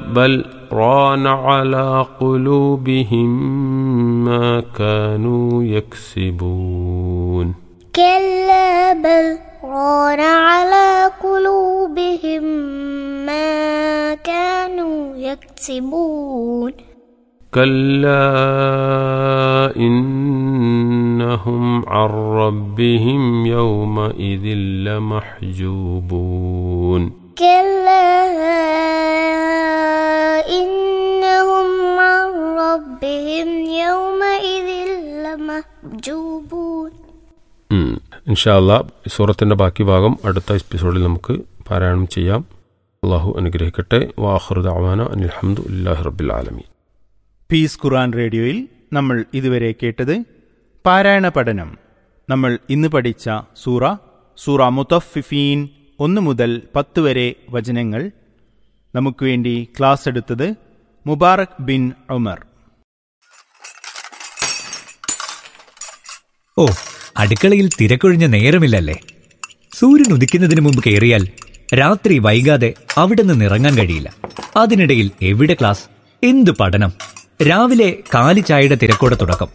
بل ران على قلوبهم ما كانوا يكسبون كلا بل ران على قلوبهم ما كانوا يكسبون كلا إنهم عن ربهم يومئذ لمحجوبون كلا إنهم عن ربهم يومئذ لمحجوبون ഇൻഷാല്ല സൂറത്തിൻ്റെ ബാക്കി ഭാഗം അടുത്ത എപ്പിസോഡിൽ നമുക്ക് പാരായണം ചെയ്യാം അള്ളാഹു അനുഗ്രഹിക്കട്ടെ വാഹൃദ അവാന അനിൽഹമ്മദ് ഇല്ലാഹി റബ്ബിൽ ആലമീൻ പീസ് ഖുറാൻ റേഡിയോയിൽ നമ്മൾ ഇതുവരെ കേട്ടത് പാരായണ പഠനം നമ്മൾ ഇന്ന് പഠിച്ച സൂറ സൂറ മുത്തഫിഫീൻ ഒന്ന് മുതൽ പത്ത് വരെ വചനങ്ങൾ നമുക്ക് വേണ്ടി ക്ലാസ് എടുത്തത് മുബാറക് ബിൻ ഉമർ ഓ അടുക്കളയിൽ തിരക്കൊഴിഞ്ഞ നേരമില്ലല്ലേ സൂര്യൻ ഉദിക്കുന്നതിന് മുമ്പ് കയറിയാൽ രാത്രി വൈകാതെ അവിടെ നിന്ന് ഇറങ്ങാൻ കഴിയില്ല അതിനിടയിൽ എവിടെ ക്ലാസ് എന്ത് പഠനം രാവിലെ കാലി ചായയുടെ തിരക്കോടെ തുടക്കം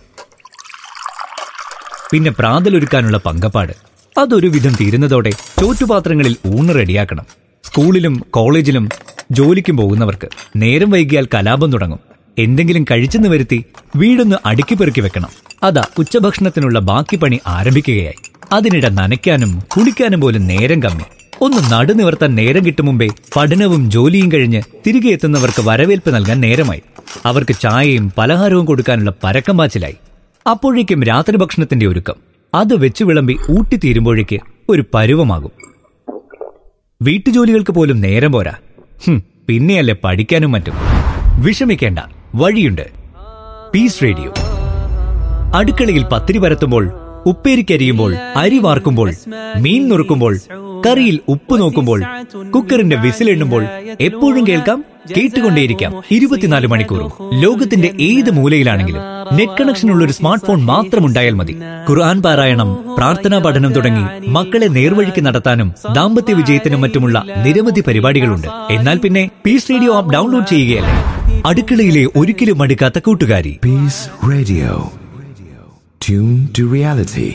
പിന്നെ പ്രാതലൊരുക്കാനുള്ള പങ്കപ്പാട് അതൊരു വിധം തീരുന്നതോടെ ചോറ്റുപാത്രങ്ങളിൽ ഊണ് റെഡിയാക്കണം സ്കൂളിലും കോളേജിലും ജോലിക്കും പോകുന്നവർക്ക് നേരം വൈകിയാൽ കലാപം തുടങ്ങും എന്തെങ്കിലും കഴിച്ചെന്ന് വരുത്തി വീടൊന്ന് അടുക്കി പെറുക്കി വെക്കണം അതാ ഉച്ചഭക്ഷണത്തിനുള്ള ബാക്കി പണി ആരംഭിക്കുകയായി അതിനിടെ നനയ്ക്കാനും കുളിക്കാനും പോലും നേരം കമ്മി ഒന്ന് നടുനിവർത്താൻ നേരം കിട്ടും മുമ്പേ പഠനവും ജോലിയും കഴിഞ്ഞ് തിരികെ എത്തുന്നവർക്ക് വരവേൽപ്പ് നൽകാൻ നേരമായി അവർക്ക് ചായയും പലഹാരവും കൊടുക്കാനുള്ള പരക്കം പാച്ചിലായി അപ്പോഴേക്കും രാത്രി ഭക്ഷണത്തിന്റെ ഒരുക്കം അത് വെച്ച് വിളമ്പി ഊട്ടിത്തീരുമ്പോഴേക്ക് ഒരു പരുവമാകും വീട്ടുജോലികൾക്ക് പോലും നേരം പോരാ ഹും, പിന്നെയല്ലേ പഠിക്കാനും മറ്റും വിഷമിക്കേണ്ട വഴിയുണ്ട് പീസ് റേഡിയോ അടുക്കളയിൽ പത്തിരി പരത്തുമ്പോൾ ഉപ്പേരിക്കരിയുമ്പോൾ അരി വാർക്കുമ്പോൾ മീൻ നുറുക്കുമ്പോൾ കറിയിൽ ഉപ്പ് നോക്കുമ്പോൾ കുക്കറിന്റെ വിസിലെണ്ണുമ്പോൾ എപ്പോഴും കേൾക്കാം കേട്ടുകൊണ്ടേയിരിക്കാം ഇരുപത്തിനാല് മണിക്കൂറും ലോകത്തിന്റെ ഏത് മൂലയിലാണെങ്കിലും നെറ്റ് കണക്ഷൻ ഉള്ള ഒരു സ്മാർട്ട് ഫോൺ മാത്രം ഉണ്ടായാൽ മതി ഖുർആൻ പാരായണം പ്രാർത്ഥനാ പഠനം തുടങ്ങി മക്കളെ നേർവഴിക്ക് നടത്താനും ദാമ്പത്യ വിജയത്തിനും മറ്റുമുള്ള നിരവധി പരിപാടികളുണ്ട് എന്നാൽ പിന്നെ പീസ് റേഡിയോ ആപ്പ് ഡൗൺലോഡ് ചെയ്യുകയല്ലേ അടുക്കളയിലെ ഒരിക്കലും മടുക്കാത്ത കൂട്ടുകാരി Peace Radio. Tune to reality.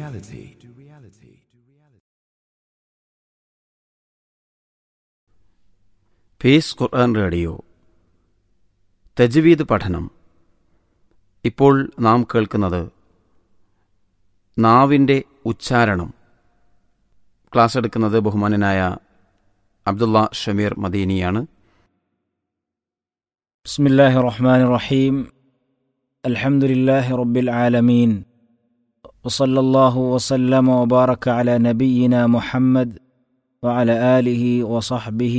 Peace ഖുർആൻ റേഡിയോ തജ്വീദ് പഠനം ഇപ്പോൾ നാം കേൾക്കുന്നത് നാവിൻ്റെ ഉച്ചാരണം ക്ലാസ് എടുക്കുന്നത് ബഹുമാനനായ അബ്ദുള്ള ഷമീർ മദീനിയാണ് بسم الله الرحمن الرحيم الحمد لله رب العالمين وصلى الله وسلم وبارك على نبينا محمد وعلى آله وصحبه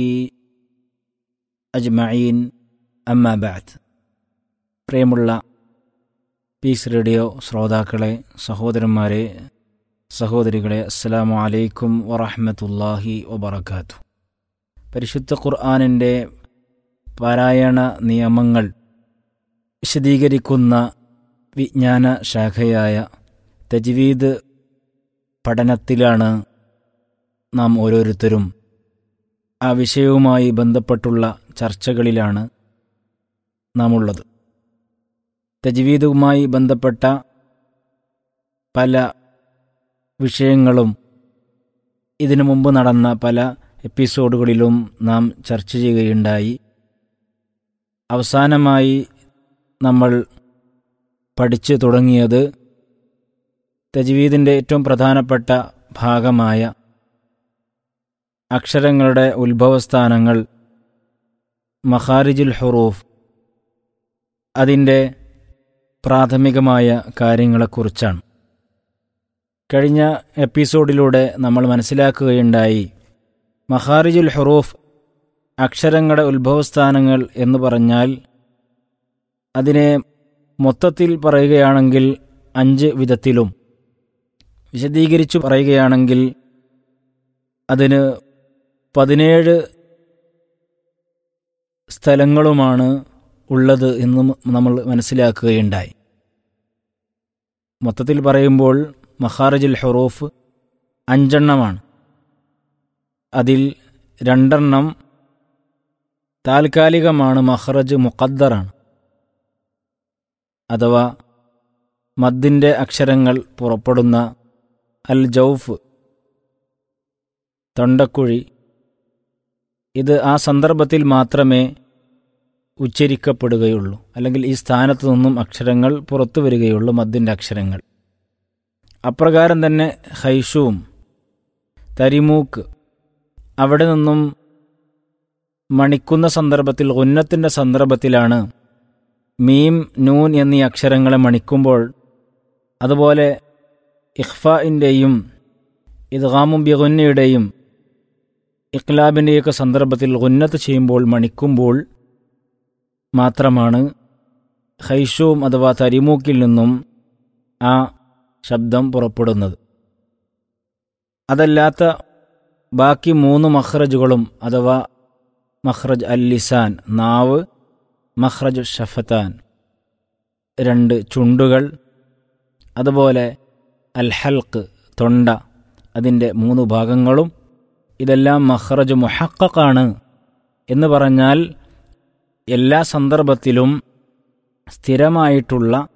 أجمعين أما بعد പ്രിയമുള്ള പീസ് റേഡിയോ ശ്രോതാക്കളെ സഹോദരന്മാരെ സഹോദരികളെ അസ്സലാമു അലൈക്കും വറഹ്മത്തുള്ളാഹി വബറകാതുഹു പരിശുദ്ധ ഖുർആനിൻ്റെ പാരായണ നിയമങ്ങൾ വിശദീകരിക്കുന്ന വിജ്ഞാന ശാഖയായ തജ്വീദ് പഠനത്തിലാണ് നാം ഓരോരുത്തരും ആ വിഷയവുമായി ബന്ധപ്പെട്ടുള്ള ചർച്ചകളിലാണ് നാം ഉള്ളത് തജ്വീദുമായി ബന്ധപ്പെട്ട പല വിഷയങ്ങളും ഇതിനു മുമ്പ് നടന്ന പല എപ്പിസോഡുകളിലും നാം ചർച്ച ചെയ്യുകയുണ്ടായി അവസാനമായി നമ്മൾ പഠിച്ചു തുടങ്ങിയത് തജ്വീദിൻ്റെ ഏറ്റവും പ്രധാനപ്പെട്ട ഭാഗമായ അക്ഷരങ്ങളുടെ ഉത്ഭവസ്ഥാനങ്ങൾ മഖാരിജുൽ ഹുറൂഫ് അതിൻ്റെ പ്രാഥമികമായ കാര്യങ്ങളെക്കുറിച്ചാണ് കഴിഞ്ഞ എപ്പിസോഡിലൂടെ നമ്മൾ മനസ്സിലാക്കുകയുണ്ടായി മഖാരിജുൽ ഹുറൂഫ് അക്ഷരങ്ങളുടെ ഉത്ഭവസ്ഥാനങ്ങൾ എന്ന് പറഞ്ഞാൽ അതിനെ മൊത്തത്തിൽ പറയുകയാണെങ്കിൽ അഞ്ച് വിധത്തിലും വിശദീകരിച്ചു പറയുകയാണെങ്കിൽ അതിന് പതിനേഴ് സ്ഥലങ്ങളുമാണ് ഉള്ളത് എന്ന് നമ്മൾ മനസ്സിലാക്കുകയുണ്ടായി മൊത്തത്തിൽ പറയുമ്പോൾ മഹാറജുൽ ഹുറൂഫ് അഞ്ചെണ്ണമാണ് അതിൽ രണ്ടെണ്ണം താൽക്കാലികമാണ് മഹ്റജ് മുഖദ്ദറാണ് അഥവാ മദ്ദിൻ്റെ അക്ഷരങ്ങൾ പുറപ്പെടുന്ന അൽ ജൗഫ് തൊണ്ടക്കുഴി ഇത് ആ സന്ദർഭത്തിൽ മാത്രമേ ഉച്ചരിക്കപ്പെടുകയുള്ളൂ അല്ലെങ്കിൽ ഈ സ്ഥാനത്തു നിന്നും അക്ഷരങ്ങൾ പുറത്തു വരികയുള്ളൂ മദ്ദിൻ്റെ അക്ഷരങ്ങൾ അപ്രകാരം തന്നെ ഹൈഷൂം തരിമൂക്ക് അവിടെ നിന്നും മണിക്കുന്ന സന്ദർഭത്തിൽ ഉന്നത്തിൻ്റെ സന്ദർഭത്തിലാണ് മീം നൂൻ എന്നീ അക്ഷരങ്ങളെ മണിക്കുമ്പോൾ അതുപോലെ ഇഖ്ഫാഇൻ്റെയും ഇദ്ഗാമും ബിഗുന്നയുടെയും ഇഖ്ലാബിൻ്റെയൊക്കെ സന്ദർഭത്തിൽ ഉന്നത്ത് ചെയ്യുമ്പോൾ മണിക്കുമ്പോൾ മാത്രമാണ് ഹൈഷൂം അഥവാ തരിമൂക്കിൽ നിന്നും ആ ശബ്ദം പുറപ്പെടുന്നത് അതല്ലാത്ത ബാക്കി മൂന്ന് മഹ്റജുകളും അഥവാ മഹ്റജ് അൽ ലിസാൻ നാവ് മഹ്റജ് ഷഫത്താൻ രണ്ട് ചുണ്ടുകൾ അതുപോലെ അൽ ഹൽക്ക് തൊണ്ട അതിൻ്റെ മൂന്ന് ഭാഗങ്ങളും ഇതെല്ലാം മഹ്റജ് മുഹക്കാണ് എന്ന് പറഞ്ഞാൽ എല്ലാ സന്ദർഭത്തിലും സ്ഥിരമായിട്ടുള്ള